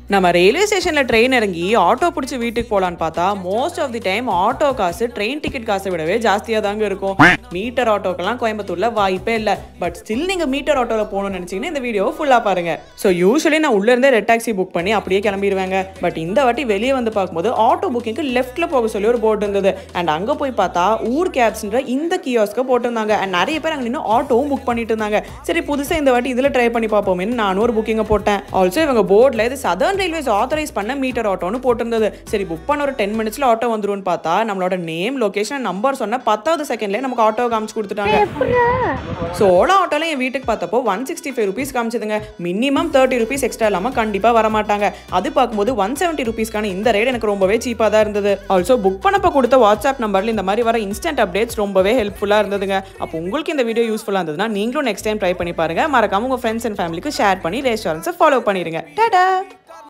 நம்ம ரயில்வே ஸ்டேஷன்ல ட்ரெயின் இறங்கி ஆட்டோ பிடிச்சி வீட்டுக்கு போலான்னு பார்த்தா most of the time auto காசு ட்ரெயின் டிக்கெட் காசை விடவே ஜாஸ்தியா தாங்க இருக்கும் மீட்டர் ஆட்டோக்கெல்லாம் கோயம்புத்தூர்ல வாய்ப்பே இல்ல பட் ஸ்டில் நீங்க மீட்டர் ஆட்டோல போகணும்னு நினைச்சீங்கன்னா இந்த வீடியோ ஃபுல்லா பாருங்க ஸோ யூஸ்வலி நான் உள்ள இருந்தே ரெட் டாக்ஸி புக் பண்ணி அப்படியே கிளம்பிடுவேங்க பட் இந்த வாட்டி வெளியே வந்து பார்க்கும்போது ஆட்டோ புக்கிங்க்கு லெஃப்ட்ல போக சொல்லி ஒரு போர்டு இருந்தது அண்ட் அங்க போய் பார்த்தா ஊர் கேப்ஸ்ன்ற இந்த கியோஸ்க்கு போட்டிருந்தாங்க அண்ட் நிறைய பேர் அங்க நின்று ஆட்டோவும் புக் பண்ணிட்டு இருந்தாங்க சரி புதுசா இந்த வாட்டி இதுல ட்ரை பண்ணி பார்ப்போமேன்னு நானும் ஒரு புக்கிங்கை போட்டேன் ஆல்சோ இவங்க போர்டில் இது சதர்ன் ரயில்வேஸ் ஆத்தரைஸ் பண்ண மீட்டர் ஆட்டோன்னு போட்டிருந்தது சரி புக் பண்ண ஒரு டென் மினிட்ஸ்ல ஆட்டோ வந்துரும்னு பார்த்தா நம்மளோட நேம் லொகேஷன் நம்பர் சொன்ன பத்தாவது செகண்ட்லேயே நமக்கு ஆட்டோ காமிச்சு கொடுத்துட்டாங்க ஸோ ஓலா ஆட்டோல என் வீட்டுக்கு பார்த்தப்போ ஒன் சிக்ஸ்டி ஃபைவ் ருபீஸ் காமிச்சதுங்க மினிமம் தேர்ட்டி ருபீஸ் எக்ஸ்ட்ரா இல்லாமல் கண்டிப்பாக வர மாட்டாங்க அது பார்க்கும்போது ஒன் செவன்ட்டி ருபீஸ்க்கான இந்த ரேட் எனக்கு ரொம்பவே சீப்பாக தான் இருந்தது ஆல்சோ புக் பண்ணப்போ கொடுத்த வாட்ஸ்அப் நம்பரில் இந்த மாதிரி வர இன்ஸ்டன்ட் அப்டேட்ஸ் ரொம்பவே ஹெல்ப்ஃபுல்லாக இருந்ததுங்க அப்போ உங்களுக்கு இந்த வீடியோ யூஸ்ஃபுல்லாக இருந்ததுன்னா நீங்களும் நெக்ஸ்ட் டைம் ட்ரை பண்ணி பாருங்க மறக்காம உங்கள் ஃப்ரெண்ட்ஸ் அண்ட் ஃபேமிலிக்கு ஷேர் பண்ணி ரெஸ்டாரண்ட்ஸை ஃபாலோ பண்ணிடுங்க டாடா